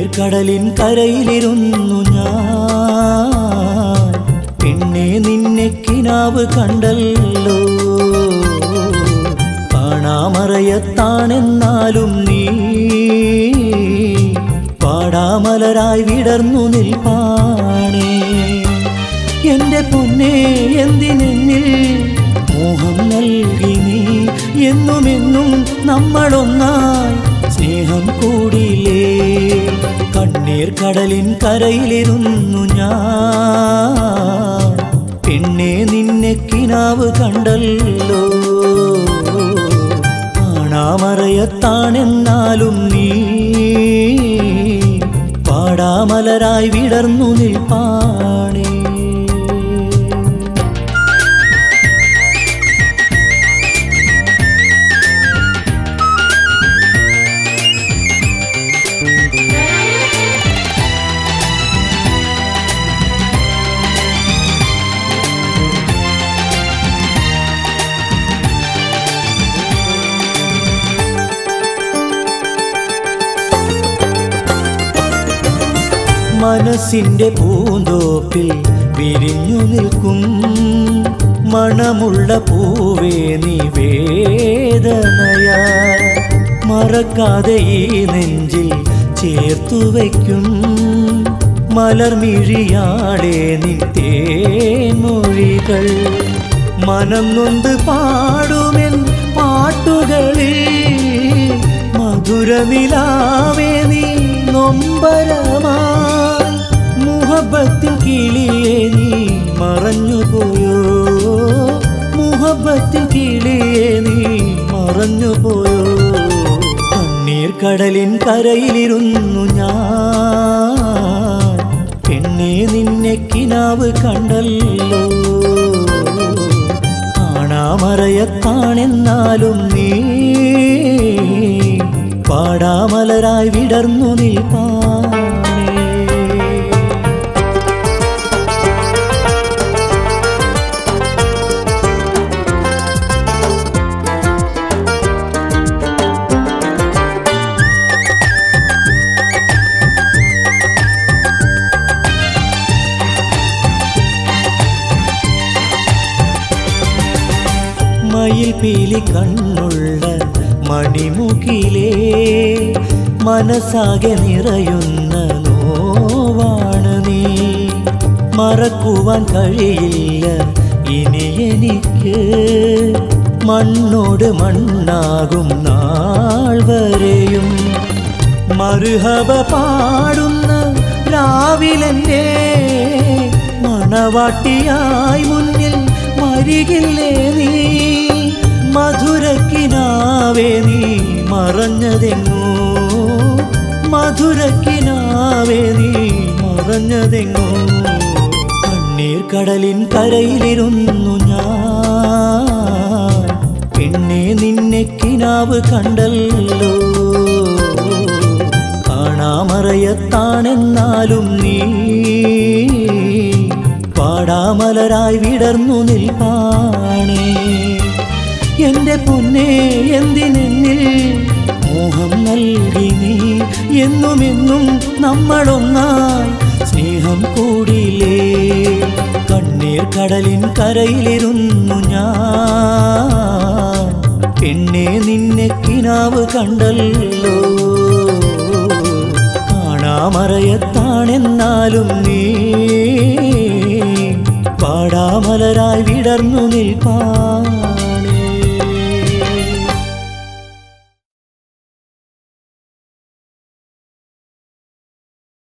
കണ്ണീർക്കടലിൻ കരയിലിരുന്നു ഞാൻ പിന്നെ നിന്നെ കിനാവ് കണ്ടല്ലോ കാണാമറയത്താണെന്നാലും നീ പാടാമലരായി വിടർന്നു നിൽപ്പാണേ എന്റെ പൊന്നെ എന്തിനെന്നിൽ മോഹം നൽകി നീ എന്നുമെന്നും നമ്മളൊന്നായി സ്നേഹം കൂടിയില്ലേ കണ്ണീർ കടലിൻ കരയിലിരുന്നു ഞാൻ പെണ്ണെ നിന്നെ കിനാവ് കണ്ടല്ലോ കാണാമറയത്താണെന്നാലും നീ പാടാമലരായി വിടർന്നു നിൽപ്പാണേ മനസ്സിന്റെ പൂന്തോപ്പിൽ വിരിഞ്ഞു നിൽക്കും മണമുള്ള പൂവേ നീ വേദനയാ മറക്കാതെ ഈ നെഞ്ചിൽ ചേർത്തു വയ്ക്കും മലർമിഴിയാടേ നിൻ തേൻമൊഴികൾ മനം നൊന്ത് പാടുമെൻ പാട്ടുകളിൽ മധുരനിലാവേ നീ നൊമ്പരമാ മുഹബത്തിൽ കിളിയെ നീ മറഞ്ഞു പോയോ മുഹബത്തിൽ കിളിയെ നീ മറഞ്ഞു പോയോ കണ്ണീർ കടലിൻ കരയിലിരുന്നു ഞാൻ പെണ്ണെ നിന്നെ കിനാവ് കണ്ടല്ലോ കാണാമറയത്താണെന്നാലും നീ പാടാമലരായി വിടർന്നു നിൽപ്പാണേ മയിൽ പീലി കണ്ണുള്ള മണിമുകിലേ മനസ്സാകെ നിറയുന്ന നോവാണ് നീ മറക്കുവാൻ കഴിയില്ല ഇനി എനിക്ക് മണ്ണോട് മണ്ണാകും നാൾ വരെയും മറുഹബ പാടുന്ന രാവിലെന്നെ മണവാട്ടിയായി മുന്നിൽ മരികില്ലേ നീ മധുരക്കിനാവേ നീ മറഞ്ഞതെങ്ങോ മധുരക്കിനാവേ നീ മറഞ്ഞതെങ്ങോ കണ്ണീർ കടലിൻ കരയിലിരുന്നു ഞാൻ പെണ്ണെ നിന്നെ കിനാവ് കണ്ടല്ലോ കാണാമറയത്താണെന്നാലും നീ പാടാമലരായി വിടർന്നു നിൽപ്പാണേ എന്റെ പൊന്നെ എന്തിനെന്നിൽ മോഹം നൽകി നീ എന്നുമെന്നും നമ്മളൊന്നായി സ്നേഹം കൂടിയില്ലേ കണ്ണീർ കടലിൻ കരയിലിരുന്നു ഞാൻ പെണ്ണെ നിന്നെ കിനാവ് കണ്ടല്ലോ കാണാമറയത്താണെന്നാലും നീ പാടാമലരായി വിടർന്നു നിൽപ്പാ